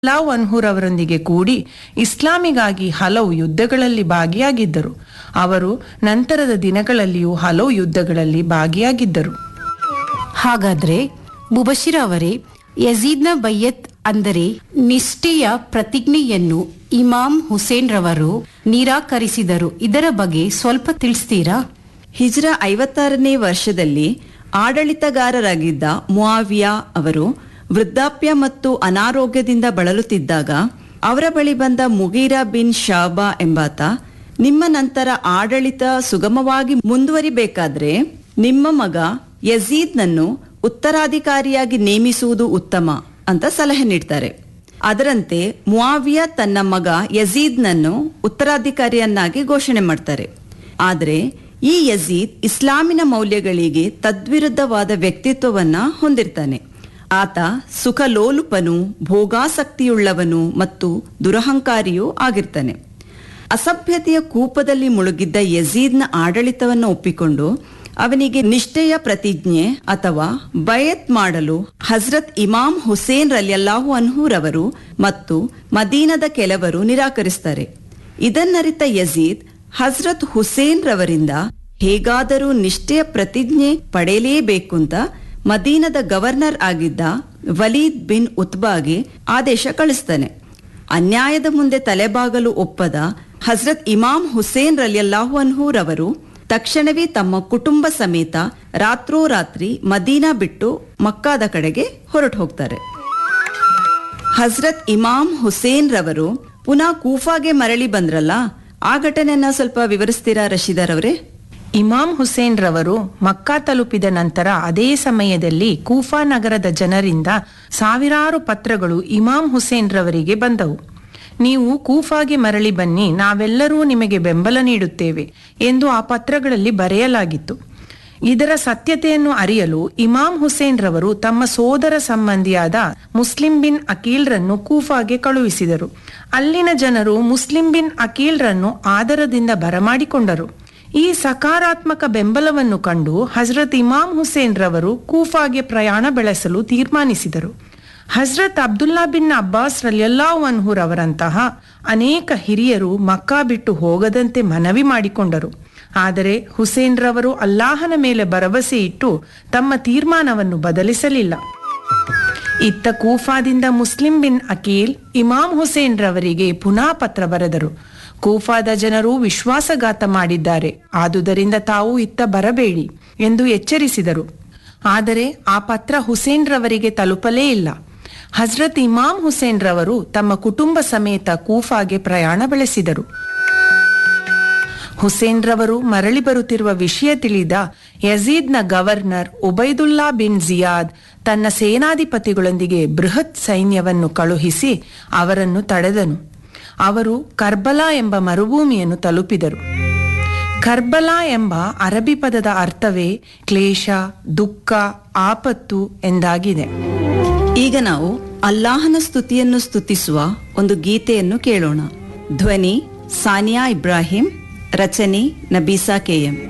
love ಅನ್ಹುರ್ ಅವರೊಂದಿಗೆ ಕೂಡಿ ಇಸ್ಲಾಮಿಗಾಗಿ ಹಲವು ಯುದ್ಧಗಳಲ್ಲಿ ಭಾಗಿಯಾಗಿದ್ದರು ಅವರು ನಂತರದ ದಿನಗಳಲ್ಲಿಯೂ ಹಲವು ಯುದ್ಧಗಳಲ್ಲಿ ಭಾಗಿಯಾಗಿದ್ದರು ಹಾಗಾದ್ರೆ ಮುಬಶಿರ ಅವರೇ ಯಜೀದ್ನ ಬಯ್ಯತ್ ಅಂದರೆ ನಿಷ್ಠೆಯ ಪ್ರತಿಜ್ಞೆಯನ್ನು ಇಮಾಮ್ ಹುಸೇನ್ ರವರು ನಿರಾಕರಿಸಿದರು ಇದರ ಬಗ್ಗೆ ಸ್ವಲ್ಪ ತಿಳಿಸ್ತೀರಾ ಹಿಜ್ರ ಐವತ್ತಾರನೇ ವರ್ಷದಲ್ಲಿ ಆಡಳಿತಗಾರರಾಗಿದ್ದ ಮುಆವಿಯಾ ಅವರು ವೃದ್ಧಾಪ್ಯ ಮತ್ತು ಅನಾರೋಗ್ಯದಿಂದ ಬಳಲುತ್ತಿದ್ದಾಗ ಅವರ ಬಳಿ ಬಂದ ಮುಗೀರಾ ಬಿನ್ ಶಾಬಾ ಎಂಬಾತ ನಿಮ್ಮ ನಂತರ ಆಡಳಿತ ಸುಗಮವಾಗಿ ಮುಂದುವರಿಬೇಕಾದ್ರೆ ನಿಮ್ಮ ಮಗ ಯಜೀದ್ನನ್ನು ಉತ್ತರಾಧಿಕಾರಿಯಾಗಿ ನೇಮಿಸುವುದು ಉತ್ತಮ ಅಂತ ಸಲಹೆ ನೀಡ್ತಾರೆ ಅದರಂತೆ ಮುಆವಿಯಾ ತನ್ನ ಮಗ ಯಜೀದ್ನನ್ನು ಉತ್ತರಾಧಿಕಾರಿಯನ್ನಾಗಿ ಘೋಷಣೆ ಮಾಡ್ತಾರೆ ಆದರೆ ಈ ಯಜೀದ್ ಇಸ್ಲಾಮಿನ ಮೌಲ್ಯಗಳಿಗೆ ತದ್ವಿರುದ್ಧವಾದ ವ್ಯಕ್ತಿತ್ವವನ್ನ ಹೊಂದಿರ್ತಾನೆ ಆತ ಸುಖಲೋಲುಪನು ಭೋಗಾಸಕ್ತಿಯುಳ್ಳವನು ಮತ್ತು ದುರಹಂಕಾರಿಯೂ ಆಗಿರ್ತಾನೆ ಅಸಭ್ಯತೆಯ ಕೂಪದಲ್ಲಿ ಮುಳುಗಿದ್ದ ಯಜೀದ್ನ ಆಡಳಿತವನ್ನು ಒಪ್ಪಿಕೊಂಡು ಅವನಿಗೆ ನಿಷ್ಠೆಯ ಪ್ರತಿಜ್ಞೆ ಅಥವಾ ಬಯತ್ ಮಾಡಲು ಹಜ್ರತ್ ಇಮಾಮ್ ಹುಸೇನ್ ರಲ್ಯಲ್ಲಾಹು ಅನ್ಹೂರವರು ಮತ್ತು ಮದೀನದ ಕೆಲವರು ನಿರಾಕರಿಸ್ತಾರೆ ಇದನ್ನರಿತ ಯಜೀದ್ ಹಜ್ರತ್ ಹುಸೇನ್ ರವರಿಂದ ಹೇಗಾದರೂ ನಿಷ್ಠೆಯ ಪ್ರತಿಜ್ಞೆ ಪಡೆಯಲೇಬೇಕು ಅಂತ ಮದೀನದ ಗವರ್ನರ್ ಆಗಿದ್ದ ವಲೀದ್ ಬಿನ್ ಉತ್ಬಾಗೆ ಆದೇಶ ಕಳಿಸ್ತಾನೆ ಅನ್ಯಾಯದ ಮುಂದೆ ತಲೆಬಾಗಲು ಒಪ್ಪದ ಹಜ್ರತ್ ಇಮಾಮ್ ಹುಸೇನ್ ರಲಿಯಲ್ಲಾಹು ಅನ್ಹೂರವರು ತಕ್ಷಣವೇ ತಮ್ಮ ಕುಟುಂಬ ಸಮೇತ ರಾತ್ರೋರಾತ್ರಿ ಮದೀನಾ ಬಿಟ್ಟು ಮಕ್ಕಾದ ಕಡೆಗೆ ಹೊರಟು ಹೋಗ್ತಾರೆ ಹಜ್ರತ್ ಇಮಾಮ್ ಹುಸೇನ್ ರವರು ಪುನಃ ಕೂಫಾಗೆ ಮರಳಿ ಬಂದ್ರಲ್ಲ ಆ ಘಟನೆಯನ್ನ ಸ್ವಲ್ಪ ವಿವರಿಸ್ತೀರಾ ರಶೀದರ್ ಅವರೇ ಇಮಾಮ್ ಹುಸೇನ್ ರವರು ಮಕ್ಕಾ ತಲುಪಿದ ನಂತರ ಅದೇ ಸಮಯದಲ್ಲಿ ಕೂಫಾ ನಗರದ ಜನರಿಂದ ಸಾವಿರಾರು ಪತ್ರಗಳು ಇಮಾಮ್ ಹುಸೇನ್ ರವರಿಗೆ ಬಂದವು ನೀವು ಕೂಫಾಗೆ ಮರಳಿ ಬನ್ನಿ ನಾವೆಲ್ಲರೂ ನಿಮಗೆ ಬೆಂಬಲ ನೀಡುತ್ತೇವೆ ಎಂದು ಆ ಪತ್ರಗಳಲ್ಲಿ ಬರೆಯಲಾಗಿತ್ತು ಇದರ ಸತ್ಯತೆಯನ್ನು ಅರಿಯಲು ಇಮಾಮ್ ಹುಸೇನ್ ರವರು ತಮ್ಮ ಸೋದರ ಸಂಬಂಧಿಯಾದ ಮುಸ್ಲಿಂ ಬಿನ್ ಅಕೀಲ್ರನ್ನು ಕೂಫಾಗೆ ಕಳುಹಿಸಿದರು ಅಲ್ಲಿನ ಜನರು ಮುಸ್ಲಿಂ ಬಿನ್ ಅಕೀಲ್ರನ್ನು ಆದರದಿಂದ ಬರಮಾಡಿಕೊಂಡರು ಈ ಸಕಾರಾತ್ಮಕ ಬೆಂಬಲವನ್ನು ಕಂಡು ಹಜರತ್ ಇಮಾಮ್ ಹುಸೇನ್ ರವರು ಕೂಫಾಗೆ ಪ್ರಯಾಣ ಬೆಳೆಸಲು ತೀರ್ಮಾನಿಸಿದರು ಹಜರತ್ ಅಬ್ದುಲ್ಲಾ ಬಿನ್ ಅಬ್ಬಾಸ್ ರಲ್ಯಲ್ಲಾಹು ಅನ್ಹುರ್ ಅವರಂತಹ ಅನೇಕ ಹಿರಿಯರು ಮಕ್ಕಾ ಬಿಟ್ಟು ಹೋಗದಂತೆ ಮನವಿ ಮಾಡಿಕೊಂಡರು ಆದರೆ ಹುಸೇನ್ ರವರು ಅಲ್ಲಾಹನ ಮೇಲೆ ಭರವಸೆ ಇಟ್ಟು ತಮ್ಮ ತೀರ್ಮಾನವನ್ನು ಬದಲಿಸಲಿಲ್ಲ ಇತ್ತ ಕೂಫಾದಿಂದ Muslim bin Aqeel Imam Hussain ರವರಿಗೆ ಪುನಃ ಪತ್ರ ಬರೆದರು ಕೂಫಾದ ಜನರು ವಿಶ್ವಾಸಘಾತ ಮಾಡಿದ್ದಾರೆ ಆದುದರಿಂದ ತಾವು ಇತ್ತ ಬರಬೇಡಿ ಎಂದು ಎಚ್ಚರಿಸಿದರು ಆದರೆ ಆ ಪತ್ರ ಹುಸೇನ್ ರವರಿಗೆ ತಲುಪಲೇ ಇಲ್ಲ ಹಜ್ರತ್ ಇಮಾಮ್ ಹುಸೇನ್ ರವರು ತಮ್ಮ ಕುಟುಂಬ ಸಮೇತ ಕೂಫಾಗೆ ಪ್ರಯಾಣ ಬೆಳೆಸಿದರು ಹುಸೇನ್ ರವರು ಮರಳಿ ಬರುತ್ತಿರುವ ವಿಷಯ ತಿಳಿದ ಯಜೀದ್ನ ಗವರ್ನರ್ ಉಬೈದುಲ್ಲಾ ಬಿನ್ ಜಿಯಾದ್ ತನ್ನ ಸೇನಾಧಿಪತಿಗಳೊಂದಿಗೆ ಬೃಹತ್ ಸೈನ್ಯವನ್ನು ಕಳುಹಿಸಿ ಅವರನ್ನು ತಡೆದನು ಅವರು ಕರ್ಬಲಾ ಎಂಬ ಮರುಭೂಮಿಯನ್ನು ತಲುಪಿದರು ಕರ್ಬಲಾ ಎಂಬ ಅರಬಿ ಪದದ ಅರ್ಥವೇ ಕ್ಲೇಶ ದುಃಖ ಆಪತ್ತು ಎಂದಾಗಿದೆ ಈಗ ನಾವು ಅಲ್ಲಾಹನ ಸ್ತುತಿಯನ್ನು ಸ್ತುತಿಸುವ ಒಂದು ಗೀತೆಯನ್ನು ಕೇಳೋಣ ಧ್ವನಿ ಸಾನಿಯಾ ಇಬ್ರಾಹಿಂ ರಚನೆ ನಬೀಸಾ ಕೆಎಂ